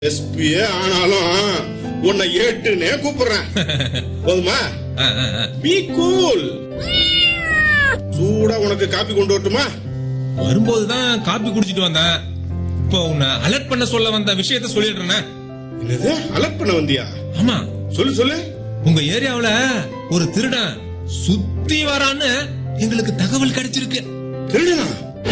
எஸ்பியே ஆனாலும் உன்னை ஏட்டுனே கூப்பிடுறேன் போதுமா ஆ, ஆ, ஆ. பி கூல் சூடா உனக்கு காப்பி கொண்டு வரட்டுமா வரும்போதுதான் காப்பி குடிச்சிட்டு வந்தேன் இப்போ உன்னை அலர்ட் பண்ண சொல்ல வந்த விஷயத்த சொல்லிடுறேனே என்னது அலர்ட் பண்ண வந்தியா ஆமா சொல்லு சொல்லு உங்க ஏரியாவுல ஒரு திருடன் சுத்தி வரான்னு எங்களுக்கு தகவல் கிடைச்சிருக்கு திருடனா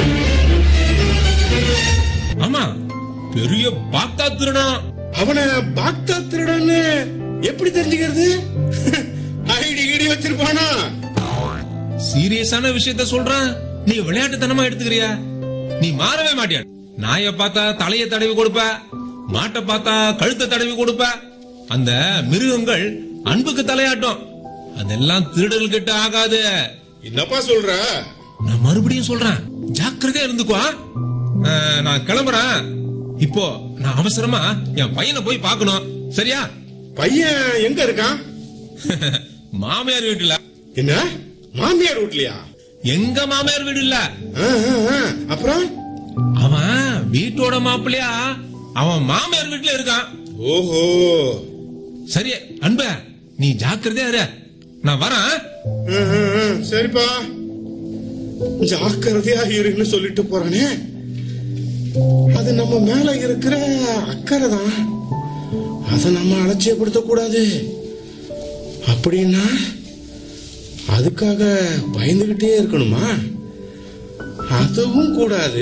ஆமா பெரிய பாக்தா திருடன் அவனை பாக்தா திருடன்னு எப்படி தெரிஞ்சுக்கிறது ஐடி கிடி வச்சிருப்பானா சீரியஸான விஷயத்த சொல்றேன் நீ விளையாட்டுத்தனமா எடுத்துக்கிறியா நீ மாறவே மாட்டியா நாய பார்த்தா தலைய தடவி கொடுப்ப மாட்டை பார்த்தா கழுத்தை தடவி கொடுப்ப அந்த மிருகங்கள் அன்புக்கு தலையாட்டும் அதெல்லாம் திருடர்கள் கிட்ட ஆகாது என்னப்பா சொல்ற நான் மறுபடியும் சொல்றேன் ஜாக்கிரதையா இருந்துக்குவா அஹ், நான் கிளம்புறேன் இப்போ நான் அவசரமா என் பையனை போய் பார்க்கணும் சரியா பையன் எங்க இருக்கான் மாமியார் வீட்டுல என்ன மாமியார் வீட்லயா எங்க மாமியார் வீடு இல்ல ஆ, ஆ, ஆ. அப்புறம் அவன் வீட்டோட மாப்பிள்ளையா அவன் மாமியார் வீட்டுல இருக்கான் ஓஹோ சரி அன்ப நீ ஜாக்கிரதையா இரு நான் வரேன் ஆ, ஆ, ஆ. சரிப்பா ஜாக்கிரதையா இருன்னு சொல்லிட்டு போறானே அது நம்ம மேல இருக்கிற அக்கறை தான் அதை நம்ம அலட்சியப்படுத்த கூடாது அப்படின்னா அதுக்காக பயந்துகிட்டே இருக்கணுமா அதுவும் கூடாது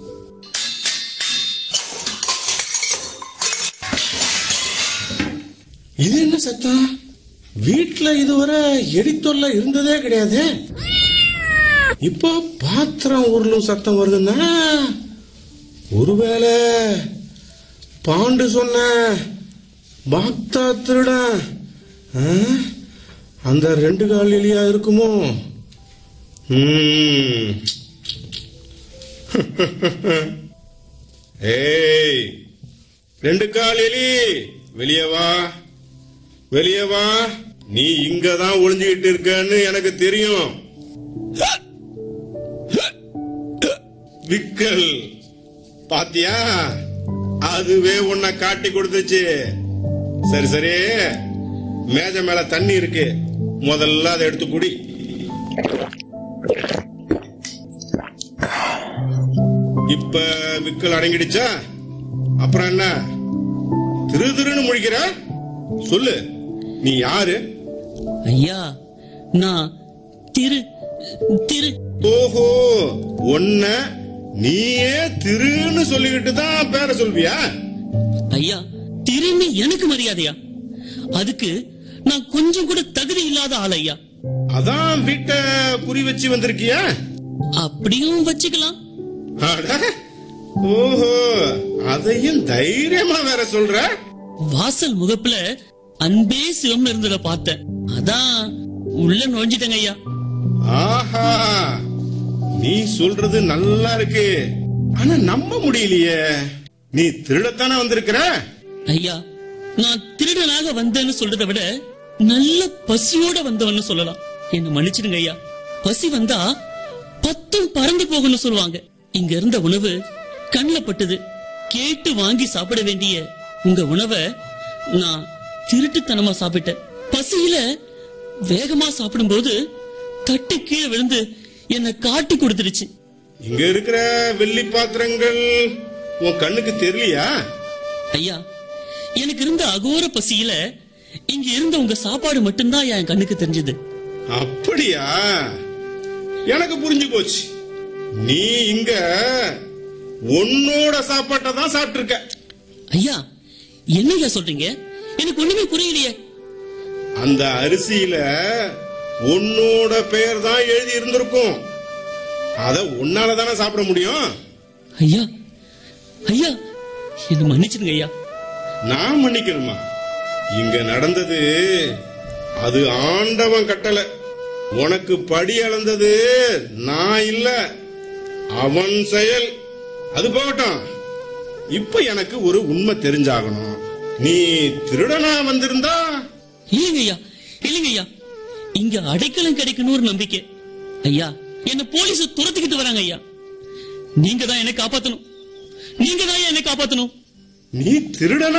இது என்ன சத்தம் வீட்ல இதுவரை எடித்தொல்ல இருந்ததே கிடையாது இப்போ பாத்திரம் உருளும் சத்தம் வருதுன்னா ஒருவேளை பாண்டு சொன்ன பாக்தா திருடன் ஆ? அந்த ரெண்டு கால் எலியா இருக்குமோ ம். ஏய் ரெண்டு கால் எலி வெளியே வா வெளியே வா நீ இங்க தான் ஒளிஞ்சுக்கிட்டு இருக்கன்னு எனக்கு தெரியும் விக்கல் பாத்தியா அதுவே உன்னை காட்டி கொடுத்துச்சு சரி சரி மேஜை மேல தண்ணி இருக்கு முதல்ல அதை எடுத்து குடி இப்ப விக்கல் அடங்கிடுச்சா அப்புறம் என்ன திரு திருன்னு முழிக்கிற சொல்லு நீ யாரு ஐயா நான் திரு திரு ஓஹோ உன்ன நீயே திருன்னு சொல்லிக்கிட்டு தான் பேர சொல்வியா ஐயா திருன்னு எனக்கு மரியாதையா அதுக்கு நான் கொஞ்சம் கூட தகுதி இல்லாத ஆள் ஐயா அதான் வீட்டை புரி வச்சு வந்திருக்கியா அப்படியும் வச்சுக்கலாம் அட, ஓஹோ அதையும் தைரியமா வேற சொல்ற வாசல் முகப்புல அன்பே சிவம்னு இருந்தத பார்த்தேன் அதான் உள்ள நுழைஞ்சிட்டேங்க ஐயா ஆஹா நீ சொல்றது நல்லா இருக்கு ஆனா நம்ப முடியலையே நீ திருடத்தானே வந்திருக்கிற ஐயா நான் திருடனாக வந்தேன்னு சொல்றதை விட நல்ல பசியோட வந்தவன்னு சொல்லலாம் என்ன மன்னிச்சிடுங்க ஐயா பசி வந்தா பத்தும் பறந்து போகும்னு சொல்லுவாங்க இங்க இருந்த உணவு கண்ணில் பட்டது கேட்டு வாங்கி சாப்பிட வேண்டிய உங்க உணவை நான் திருட்டுத்தனமா சாப்பிட்டேன் பசியில வேகமா சாப்பிடும்போது தட்டு கீழே விழுந்து என்னை காட்டி கொடுத்துருச்சு இங்க இருக்கிற வெள்ளி பாத்திரங்கள் உன் கண்ணுக்கு தெரியலையா ஐயா எனக்கு இருந்த அகோர பசியில இங்க இருந்த உங்க சாப்பாடு மட்டும்தான் என் கண்ணுக்கு தெரிஞ்சது அப்படியா எனக்கு புரிஞ்சு போச்சு நீ இங்க உன்னோட சாப்பாட்டை தான் சாப்பிட்டு இருக்க ஐயா என்னய்யா சொல்றீங்க எனக்கு ஒண்ணுமே புரியலையே அந்த அரிசியில உன்னோட பெயர் தான் எழுதி இருந்திருக்கும் அத உன்னால தானே சாப்பிட முடியும் ஐயா ஐயா என்ன மன்னிச்சிடுங்க ஐயா நான் மன்னிக்கணுமா இங்க நடந்தது அது ஆண்டவன் கட்டளை உனக்கு படி அளந்தது நான் இல்ல அவன் செயல் அது போகட்டும் இப்ப எனக்கு ஒரு உண்மை தெரிஞ்சாகணும் நீ திருடனா வந்திருந்தா இல்லைங்க ஐயா இல்லைங்க ஐயா இங்க அடைக்கலம் கிடைக்கணும் ஒரு நம்பிக்கை ஐயா என்ன போலீஸ் துரத்திக்கிட்டு வராங்க ஐயா நீங்க தான் என்னை காப்பாத்தணும் நீங்க தான் என்னை காப்பாத்தணும் நீ திருடனா